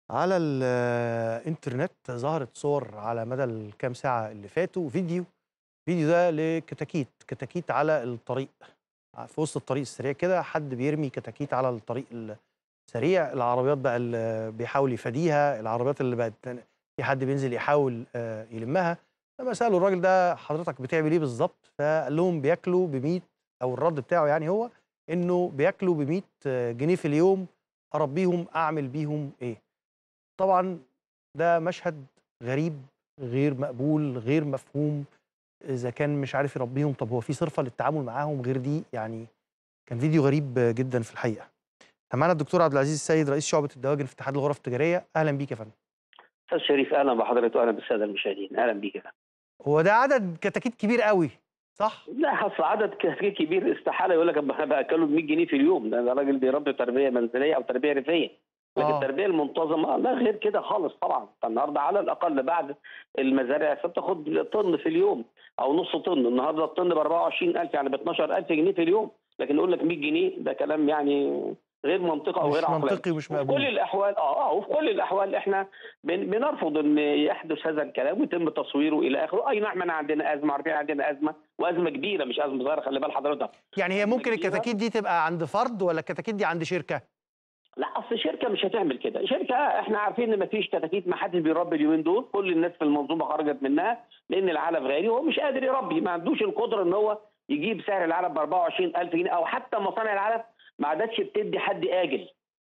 على الإنترنت ظهرت صور على مدى الكام ساعة اللي فاتوا فيديو فيديو ده لكتاكيت كتاكيت على الطريق في وسط الطريق السريع كده حد بيرمي كتاكيت على الطريق السريع العربيات بقى اللي بيحاول يفاديها العربيات اللي بقت في حد بينزل يحاول آه، يلمها لما سألوا الراجل ده حضرتك بتعمل ايه بالظبط فقال لهم بياكلوا ب 100 او الرد بتاعه يعني هو انه بياكلوا ب 100 جنيه في اليوم اربيهم اعمل بيهم ايه طبعا ده مشهد غريب غير مقبول غير مفهوم اذا كان مش عارف يربيهم طب هو في صرفه للتعامل معاهم غير دي يعني كان فيديو غريب جدا في الحقيقه معانا الدكتور عبد العزيز السيد رئيس شعبه الدواجن في اتحاد الغرف التجاريه اهلا بيك يا فندم استاذ شريف اهلا بحضرتك واهلا بالساده المشاهدين اهلا بيك يا فندم هو ده عدد كتاكيت كبير قوي صح لا اصل عدد كتير كبير استحاله يقول لك انا باكله ب 100 جنيه في اليوم ده ده راجل بيربي تربيه منزليه او تربيه ريفيه لكن آه. التربيه المنتظمه لا غير كده خالص طبعا فالنهارده على الاقل بعد المزارع فبتاخد طن في اليوم او نص طن النهارده الطن ب 24000 يعني ب 12000 جنيه في اليوم لكن يقول لك 100 جنيه ده كلام يعني غير منطقي او مش غير عقلاني منطقي ومش وفي مقبول. كل الاحوال اه اه وفي كل الاحوال احنا بن- بنرفض ان يحدث هذا الكلام ويتم تصويره الى اخره اي نعم احنا عندنا ازمه عارفين عندنا ازمه وازمه كبيره مش ازمه صغيره خلي بال حضرتك يعني هي ممكن كبيرة. الكتاكيت دي تبقى عند فرد ولا الكتاكيت دي عند شركه لا اصل شركه مش هتعمل كده شركه احنا عارفين ان مفيش كتاكيت ما حدش بيربي اليومين دول كل الناس في المنظومه خرجت منها لان العلف غالي وهو مش قادر يربي ما عندوش القدره ان هو يجيب سعر العلف ب 24000 جنيه او حتى مصانع العلف ما عادتش بتدي حد اجل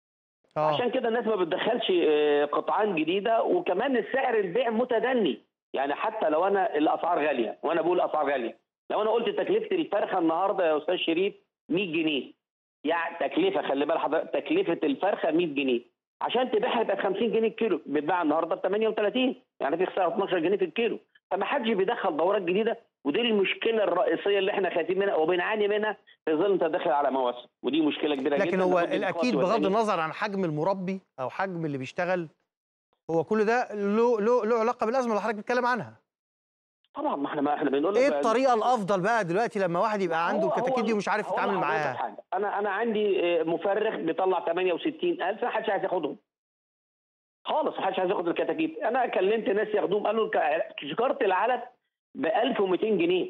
اه عشان كده الناس ما بتدخلش آه، قطعان جديده وكمان السعر البيع متدني يعني حتى لو انا الاسعار غاليه وانا بقول اسعار غاليه لو انا قلت تكلفه الفرخه النهارده يا استاذ شريف 100 جنيه يعني تكلفه خلي بال حضرتك تكلفه الفرخه 100 جنيه عشان تبيعها يبقى ب 50 جنيه الكيلو بتباع النهارده ب 38 يعني في خساره 12 جنيه في الكيلو فما حدش بيدخل دورات جديده ودي المشكله الرئيسيه اللي احنا خايفين منها وبنعاني منها في ظل انت داخل على مواسم ودي مشكله كبيره جدا لكن هو لابد من الاكيد الإخوات بغض والأهالي. النظر عن حجم المربي او حجم اللي بيشتغل هو كل ده له له له علاقه بالازمه اللي حضرتك بتتكلم عنها طبعا ما احنا ما احنا بنقول لك ايه بقى- الطريقه الافضل بقى دلوقتي لما واحد يبقى عنده هو- الكتاكيت هو- دي ومش عارف هقول يتعامل لحضرتك معاها حاجة. انا انا عندي آه، مفرخ بيطلع 68000 ما حدش عايز ياخدهم خالص ما حدش عايز ياخد الكتاكيت انا كلمت ناس ياخدوهم قالوا الك- شجره العلف ب 1200 جنيه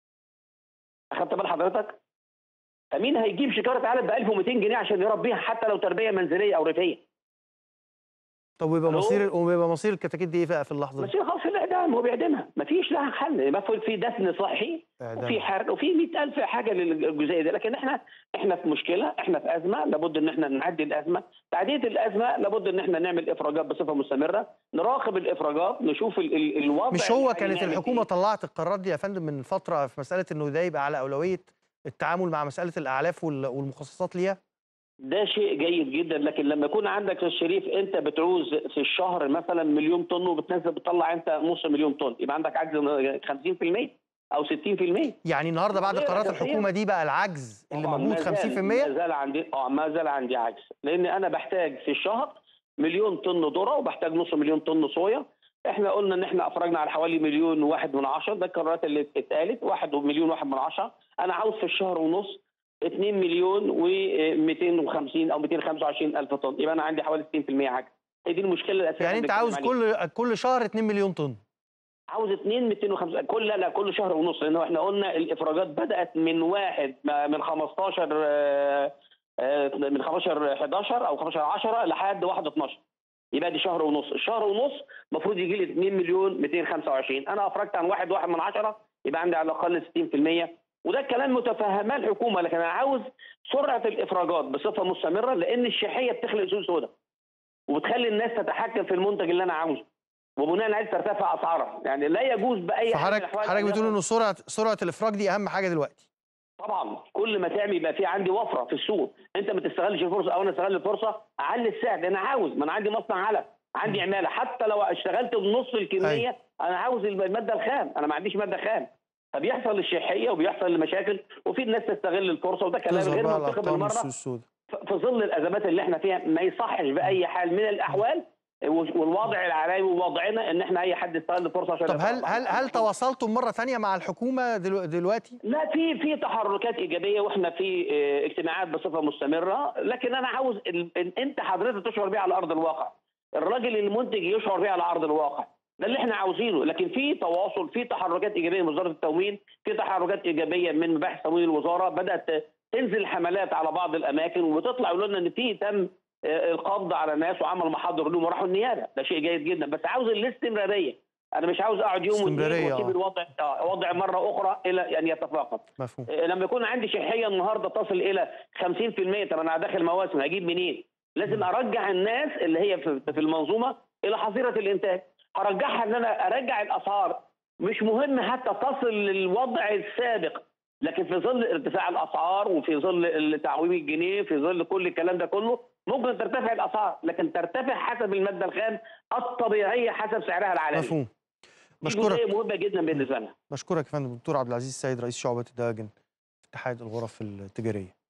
اخدت بال حضرتك فمين هيجيب شجره علف ب 1200 جنيه عشان يربيها حتى لو تربيه منزليه او ريفيه طب ويبقى ألو؟ مصير ويبقى مصير الكتاكيت دي ايه بقى في اللحظه بس دي؟ هي خلاص الاعدام هو بيعدمها مفيش لها حل المفروض في دفن صحي إعدام. وفي حرق وفي 100000 حاجه للجزئيه دي لكن احنا احنا في مشكله احنا في ازمه لابد ان احنا نعدي الازمه تعديه الازمه لابد ان احنا نعمل افراجات بصفه مستمره نراقب الافراجات نشوف ال ال الوضع مش هو الحالي كانت نعمل الحكومه فيه. طلعت القرارات دي يا فندم من فتره في مساله انه ده يبقى على اولويه التعامل مع مساله الاعلاف وال- والمخصصات ليها ده شيء جيد جدا لكن لما يكون عندك يا الشريف انت بتعوز في الشهر مثلا مليون طن وبتنزل بتطلع انت نص مليون طن يبقى عندك عجز 50% او 60% يعني النهارده بعد غير قرارات أساسية. الحكومه دي بقى العجز اللي طبعاً موجود ما زال- 50% ما زال عندي اه ما زال عندي عجز لان انا بحتاج في الشهر مليون طن ذره وبحتاج نص مليون طن صويا احنا قلنا ان احنا افرجنا على حوالي مليون واحد من عشرة ده القرارات اللي اتقالت واحد مليون واحد من عشرة انا عاوز في الشهر ونص 2 مليون و250 او 225 الف طن يبقى انا عندي حوالي 60% عجز هي دي المشكله الاساسيه يعني اللي انت عاوز بنتكلم عليها. كل كل شهر 2 مليون طن عاوز 2 250 كل لا لا كل شهر ونص لان احنا قلنا الافراجات بدات من واحد ما- من 15 آه، آه، من 15 11 او 15 10 لحد 1 12 يبقى دي شهر ونص الشهر ونص المفروض يجي لي 2 مليون 225 انا افرجت عن واحد واحد من 10 يبقى عندي على الاقل 60% وده الكلام متفهماه الحكومه لكن انا عاوز سرعه الافراجات بصفه مستمره لان الشحيه بتخلق سوق سوداء وبتخلي الناس تتحكم في المنتج اللي انا عاوزه وبناء عليه ترتفع اسعارها يعني لا يجوز باي حال من فحضرتك الأحوال حضرتك أن بتقول يكون- انه سرعه سرعه الافراج دي اهم حاجه دلوقتي طبعا كل ما تعمل يبقى في عندي وفره في السوق انت ما تستغلش الفرصه او انا استغل الفرصه اعلي السعر لان انا عاوز ما انا عندي مصنع علف عندي عماله حتى لو اشتغلت بنص الكميه انا عاوز الماده الخام انا ما عنديش ماده خام فبيحصل الشحيه وبيحصل المشاكل وفي الناس تستغل الفرصه وده كلام تظهر غير بقى منطقي الاقطان بالمره والسوق السوداء ف- في ظل الازمات اللي احنا فيها ما يصحش باي حال من الاحوال والوضع العالمي ووضعنا ان احنا اي حد يستغل الفرصه عشان طب هل يتربح. هل هل تواصلتم مره ثانيه مع الحكومه دلو- دلوقتي لا في في تحركات ايجابيه واحنا في اه، اجتماعات بصفه مستمره لكن انا عاوز ال- ال- انت حضرتك تشعر بيها على ارض الواقع الراجل المنتج يشعر بيها على ارض الواقع ده اللي احنا عاوزينه لكن في تواصل في تحركات ايجابيه من وزاره التموين في تحركات ايجابيه من مباحث تموين الوزاره بدات تنزل حملات على بعض الاماكن وتطلع يقولوا لنا ان في تم آه، القبض على ناس وعمل محاضر لهم وراحوا النيابه ده شيء جيد جدا بس عاوز الاستمراريه انا مش عاوز اقعد يوم واثنين استمرارية، واسيب آه. الوضع آه، وضع مره اخرى الى ان يتفاقم مفهوم آه، لما يكون عندي شحيه النهارده تصل الى 50% طب انا داخل مواسم هجيب منين؟ لازم ارجع الناس اللي هي في في المنظومه الى حظيره الانتاج هرجعها ان انا ارجع الاسعار مش مهم حتى تصل للوضع السابق لكن في ظل ارتفاع الاسعار وفي ظل تعويم الجنيه في ظل كل الكلام ده كله ممكن ترتفع الاسعار لكن ترتفع حسب الماده الخام الطبيعيه حسب سعرها العالمي مفهوم دي بشكرك جزئيه مهمه جدا بالنسبه لنا بشكرك يا فندم دكتور عبد العزيز السيد رئيس شعبة الدواجن اتحاد الغرف التجارية